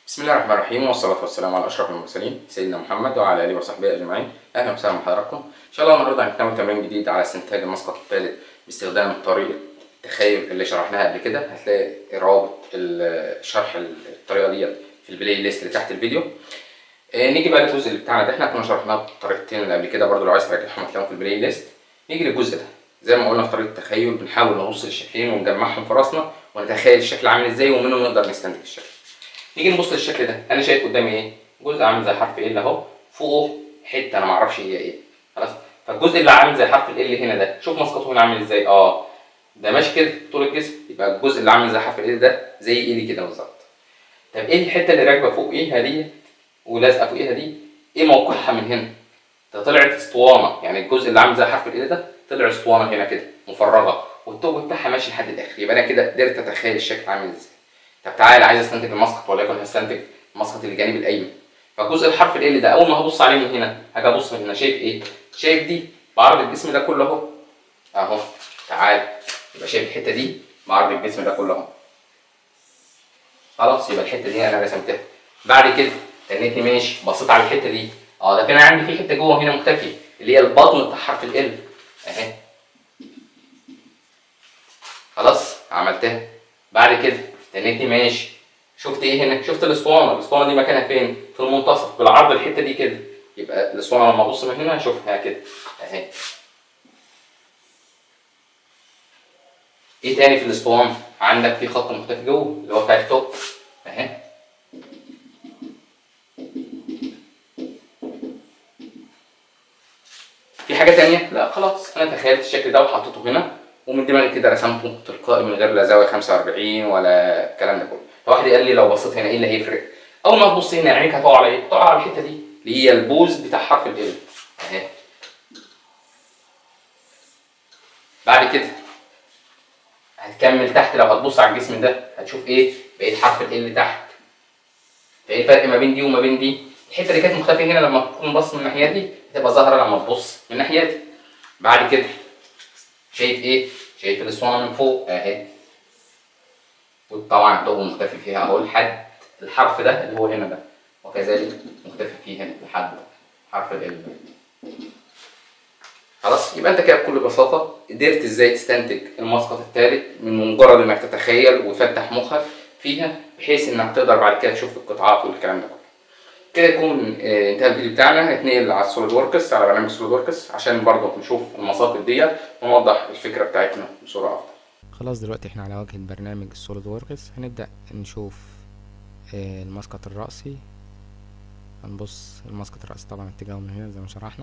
بسم الله الرحمن الرحيم والصلاة والسلام على أشرف المرسلين سيدنا محمد وعلى آله وصحبه أجمعين أهلا وسهلا بحضراتكم إن شاء الله النهاردة هنكمل تمرين جديد على استنتاج المسقط الثالث باستخدام طريقة التخيل اللي شرحناها قبل كده هتلاقي رابط الشرح الطريقة ديت في البلاي ليست اللي تحت الفيديو آه، نيجي بقى للجزء اللي بتاعنا ده احنا كنا شرحناه بطريقتين اللي قبل كده برضو لو عايز تراجعهم هتلاقيهم في البلاي ليست نيجي للجزء ده زي ما قلنا في طريقة التخيل بنحاول نبص للشكلين ونجمعهم في راسنا ونتخيل الشكل عامل ازاي ومنه نقدر نستنتج الشكل نيجي نبص للشكل ده انا شايف قدامي ايه جزء عامل زي حرف ال اهو فوقه حته انا ما اعرفش هي ايه خلاص فالجزء اللي عامل زي حرف ال هنا ده شوف مسقطه هنا عامل ازاي اه ده ماشي كده طول الجسم يبقى الجزء اللي عامل زي حرف ال ده زي ايدي كده بالظبط طب ايه الحته اللي راكبه فوق ايدها دي ولازقه فوقيها دي ايه موقعها من هنا ده طلعت اسطوانه يعني الجزء اللي عامل زي حرف ال ده طلع اسطوانه هنا كده مفرغه والتوب بتاعها ماشي لحد الاخر يبقى انا كده قدرت اتخيل الشكل عامل ازاي طب تعالى عايز استنتج المسقط وليكن هستنتج مسقط الجانب الايمن فجزء الحرف ال ده اول ما هبص عليه من هنا هاجي ابص من هنا شايف ايه؟ شايف دي بعرض الجسم ده كله اهو اهو تعال يبقى شايف الحته دي بعرض الجسم ده كله اهو خلاص يبقى الحته دي انا رسمتها بعد كده تنيتني ماشي بصيت على الحته دي اه ده كان عندي في حته جوه هنا مختفيه اللي هي البطن بتاع حرف ال اهي خلاص عملتها بعد كده تنيتني ماشي شفت ايه هنا شفت الاسطوانه الاسطوانه دي مكانها فين في المنتصف بالعرض الحته دي كده يبقى الاسطوانه لما ابص من هنا اشوفها كده اهي ايه تاني في الاسطوانه عندك في خط مختفي جوه اللي هو بتاع التوب اهي في حاجه تانية لا خلاص انا تخيلت الشكل ده وحطيته هنا ومن دماغي كده رسمته تلقائي من غير لا زاويه 45 ولا الكلام ده كله فواحد قال لي لو بصيت هنا ايه اللي هيفرق اول ما تبص هنا عينيك هتقع على ايه تقع على الحته دي اللي هي البوز بتاع حرف ال اهي بعد كده هتكمل تحت لو هتبص على الجسم ده هتشوف ايه بقيت حرف ال تحت فايه الفرق ما بين دي وما بين دي الحته اللي كانت مختفيه هنا لما تكون باص من الناحيه دي هتبقى ظاهره لما تبص من الناحيه دي بعد كده شايف ايه شايف الاسطوانه من فوق اهي وطبعا الضوء مختفي فيها اهو لحد الحرف ده اللي هو هنا ده وكذلك مختفي فيه هنا لحد حرف ال خلاص يبقى انت كده بكل بساطه قدرت ازاي تستنتج المسقط الثالث من مجرد انك تتخيل وتفتح مخك فيها بحيث انك تقدر بعد كده تشوف القطاعات والكلام ده كله كده يكون آه، انتهى الفيديو بتاعنا هنتنقل على السوليد وركس على برنامج السوليد وركس عشان برضه نشوف المساقط ديت ونوضح الفكره بتاعتنا بصوره افضل خلاص دلوقتي احنا على وجه البرنامج السوليد ووركس هنبدأ نشوف آه، المسقط الرأسي هنبص المسقط الرأسي طبعا اتجاهه من هنا زي ما شرحنا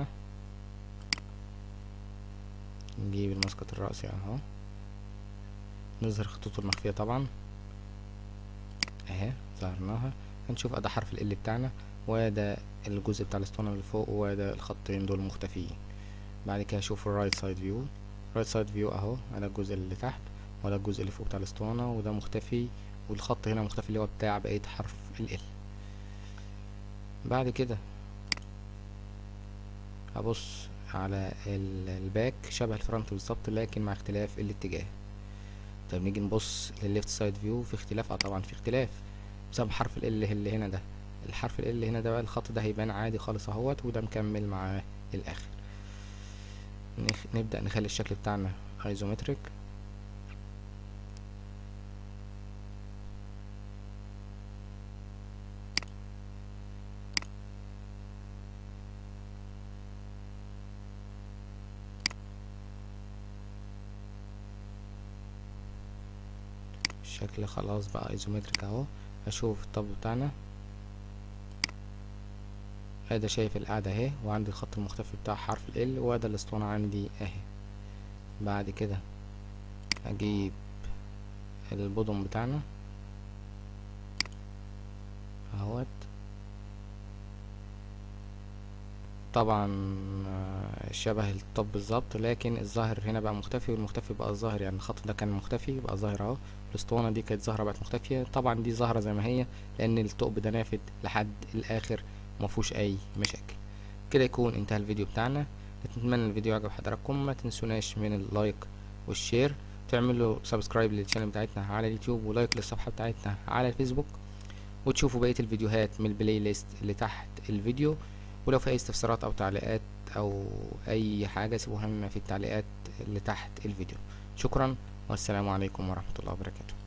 نجيب المسقط الرأسي اهو نظهر خطوطه المخفية طبعا اهي ظهرناها هنشوف ادي حرف ال بتاعنا وده الجزء بتاع الاسطوانة اللي فوق وده الخطين دول مختفيين بعد كده اشوف الرايت سايد فيو رايت سايد فيو اهو على الجزء اللي تحت وده الجزء اللي فوق بتاع الاسطوانة وده مختفي والخط هنا مختفي اللي هو بتاع بقية حرف ال L بعد كده هبص على ال- الباك شبه الفرونت بالظبط لكن مع اختلاف الاتجاه طب نيجي نبص للليفت سايد فيو في اختلاف اه طبعا في اختلاف بسبب حرف ال L اللي هنا ده الحرف ال L هنا ده بقى الخط ده هيبان عادي خالص اهوت وده مكمل مع الاخر نخ... نبدأ نخلي الشكل بتاعنا ايزومتريك الشكل خلاص بقى ايزومتريك اهو اشوف الطب بتاعنا ادي شايف القاعدة اهي وعندي الخط المختفي بتاع حرف ال وادي الاسطوانة عندي اهي بعد كده اجيب البودم بتاعنا اهوت طبعا آه، شبه الطب بالظبط لكن الظاهر هنا بقى مختفي والمختفي بقى الظاهر يعني الخط ده كان مختفي بقى ظاهر اهو الاسطوانة دي كانت ظاهرة بقت مختفية طبعا دي ظاهرة زي ما هي لان الثقب ده نافد لحد الاخر مفهوش اي مشاكل كده يكون انتهى الفيديو بتاعنا نتمنى الفيديو يعجب حضراتكم ما تنسوناش من اللايك والشير تعملوا سبسكرايب للشانل بتاعتنا على اليوتيوب ولايك للصفحة بتاعتنا على الفيسبوك وتشوفوا بقية الفيديوهات من البلاي ليست اللي تحت الفيديو ولو في اي استفسارات او تعليقات او اي حاجة سيبوها لنا في التعليقات اللي تحت الفيديو شكرا والسلام عليكم ورحمة الله وبركاته